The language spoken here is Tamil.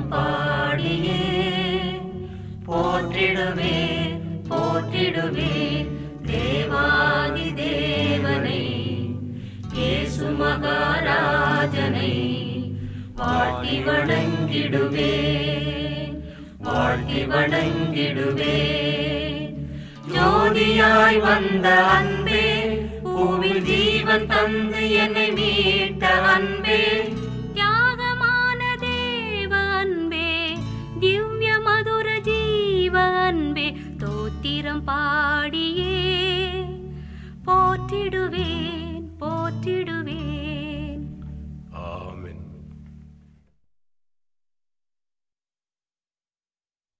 பாடியே போற்றிடுவே போற்றிடுவே தேவாதி தேவனை இயேசு மகாராஜனை வாழ்த்தி வணங்கிடுவே வாழ்த்தி வணங்கிடுவே ஜோதியாய் வந்த அன்பே பூவில் ஜீவன் தந்து என்னை மீட்ட அன்பே தியாகமான தேவ அன்பே திவ்ய மதுர ஜீவ அன்பே தோத்திரம் பாடியே போற்றிடுவேன் போற்றிடுவேன்